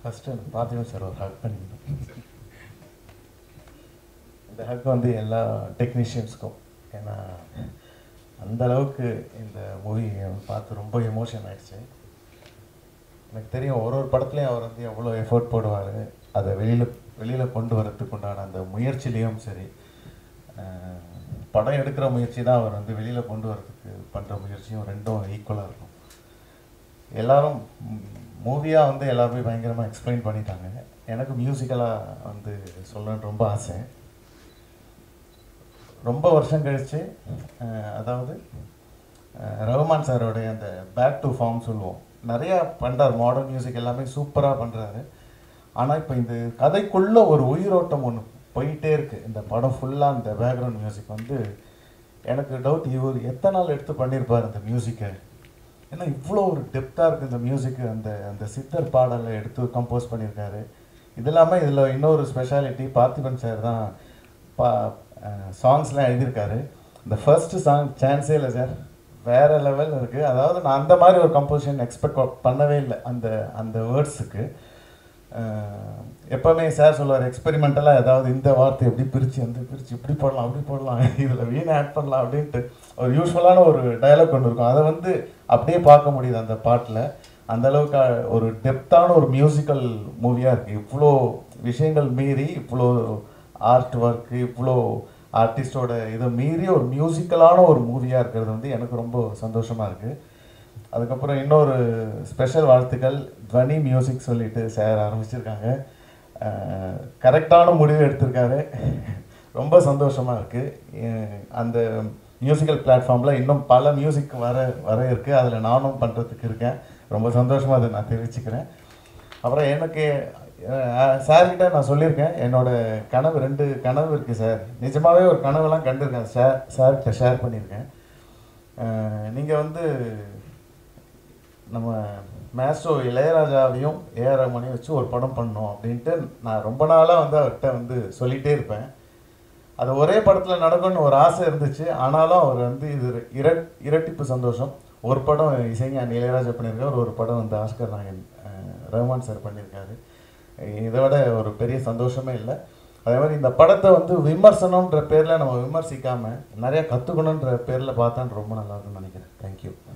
first Parthiban sir ஒரு ஹக் பண்ணிக்கணும் இந்த ஹக் வந்து எல்லா டெக்னீஷியன்ஸ்க்கும் ஏன்னா அந்த அளவுக்கு இந்த மூவி பார்த்து ரொம்ப எமோஷன் ஆயிடுச்சு எனக்கு தெரியும் ஒரு ஒரு படத்துலையும் அவர் வந்து எவ்வளோ எஃபோர்ட் போடுவார் அதை வெளியில் வெளியில் கொண்டு வரதுக்கு உண்டான அந்த முயற்சியிலையும் சரி அஹ், படம் எடுக்கிற முயற்சி தான் அவர் வந்து வெளியில் கொண்டு வரதுக்கு பண்ணுற முயற்சியும் ரெண்டும் ஈக்குவலாக இருக்கும் எல்லாரும் மூவியாக வந்து எல்லாருமே பயங்கரமாக எக்ஸ்பிளைன் பண்ணிட்டாங்க எனக்கு மியூசிக்கலாக வந்து சொல்லணும்னு ரொம்ப ஆசை ரொம்ப வருஷம் கழிச்சு அஹ், அதாவது அஹ், ரஹ்மான் சாரோடைய அந்த பேக் டு ஃபார்ம் சொல்லுவோம் நிறையா பண்ணுறாரு மாடர்ன் மியூசிக் எல்லாமே சூப்பராக பண்ணுறாரு ஆனால் இப்போ இந்த கதைக்குள்ள ஒரு உயிரோட்டம் ஒன்று போயிட்டே இருக்கு இந்த படம் ஃபுல்லாக அந்த பேக்ரவுண்ட் மியூசிக் வந்து எனக்கு டவுட் இவர் எத்தனை நாள் எடுத்து பண்ணியிருப்பார் இந்த மியூசிக்கை ஏன்னா இவ்வளோ ஒரு டெப்த்தாக இருக்குது இந்த மியூசிக்கு அந்த அந்த சித்தர் பாடலை எடுத்து கம்போஸ் பண்ணியிருக்காரு இது இல்லாமல் இதில் இன்னொரு ஸ்பெஷாலிட்டி பார்த்திபன் சார் தான் பா சாங்ஸ்லாம் எழுதியிருக்காரு இந்த ஃபர்ஸ்ட் சாங் சான்ஸே இல்லை சார் வேற லெவல் இருக்குது அதாவது நான் அந்த மாதிரி ஒரு கம்போசிஷன் எக்ஸ்பெக்ட் பண்ணவே இல்லை அந்த அந்த வேர்ட்ஸுக்கு எப்போவுமே சார் சொல்லுவார் எக்ஸ்பெரிமெண்டலாக ஏதாவது இந்த வார்த்தை எப்படி பிரித்து வந்து பிரித்து இப்படி போடலாம் அப்படி போடலாம் இதில் வீணை ஆட் பண்ணலாம் அப்படின்ட்டு ஒரு யூஸ்வலான ஒரு டயலாக் ஒன்று இருக்கும் அதை வந்து அப்படியே பார்க்க முடியுது அந்த பாட்டில் அந்த அளவுக்கு ஒரு டெப்த்தான ஒரு மியூசிக்கல் மூவியாக இருக்குது இவ்வளோ விஷயங்கள் மீறி இவ்வளோ ஆர்ட் ஒர்க்கு இவ்வளோ ஆர்டிஸ்டோட இதை மீறி ஒரு மியூசிக்கலான ஒரு மூவியாக இருக்கிறது வந்து எனக்கு ரொம்ப சந்தோஷமாக இருக்குது அதுக்கப்புறம் இன்னொரு ஸ்பெஷல் வாழ்த்துக்கள் துவனி மியூசிக் சொல்லிட்டு சார் ஆரம்பிச்சிருக்காங்க கரெக்டான முடிவு எடுத்திருக்காரு ரொம்ப சந்தோஷமாக இருக்குது அந்த மியூசிக்கல் பிளாட்ஃபார்மில் இன்னும் பல மியூசிக் வர வர இருக்குது அதில் நானும் பண்ணுறதுக்கு இருக்கேன் ரொம்ப சந்தோஷமாக அதை நான் தெரிவிச்சுக்கிறேன் அப்புறம் எனக்கு சார்கிட்ட நான் சொல்லியிருக்கேன் என்னோட கனவு ரெண்டு கனவு இருக்குது சார் நிஜமாகவே ஒரு கனவெல்லாம் கண்டிருக்கேன் சார் சார்கிட்ட ஷேர் பண்ணியிருக்கேன் நீங்கள் வந்து நம்ம மேஸ்ட்ரோ இளையராஜாவையும் ஏஆர் ரஹ்மானையும் வச்சு ஒரு படம் பண்ணோம் அப்படின்ட்டு நான் ரொம்ப நாளாக வந்து அவர்கிட்ட வந்து சொல்லிகிட்டே இருப்பேன் அது ஒரே படத்தில் நடக்கும்னு ஒரு ஆசை இருந்துச்சு ஆனாலும் அவர் வந்து இது இர இரட்டிப்பு சந்தோஷம் ஒரு படம் இசைஞானி இளையராஜா பண்ணியிருக்காரு ஒரு படம் வந்து ஆஸ்கர் நாயன் ரஹ்மான் சார் பண்ணியிருக்காரு இதை விட ஒரு பெரிய சந்தோஷமே இல்லை அதே மாதிரி இந்த படத்தை வந்து விமர்சனம்ன்ற பேரில் நம்ம விமர்சிக்காமல் நிறைய கற்றுக்கணுன்ற பேரில் பார்த்தான்னு ரொம்ப நல்லா இருக்கும்னு நினைக்கிறேன் தேங்க்யூ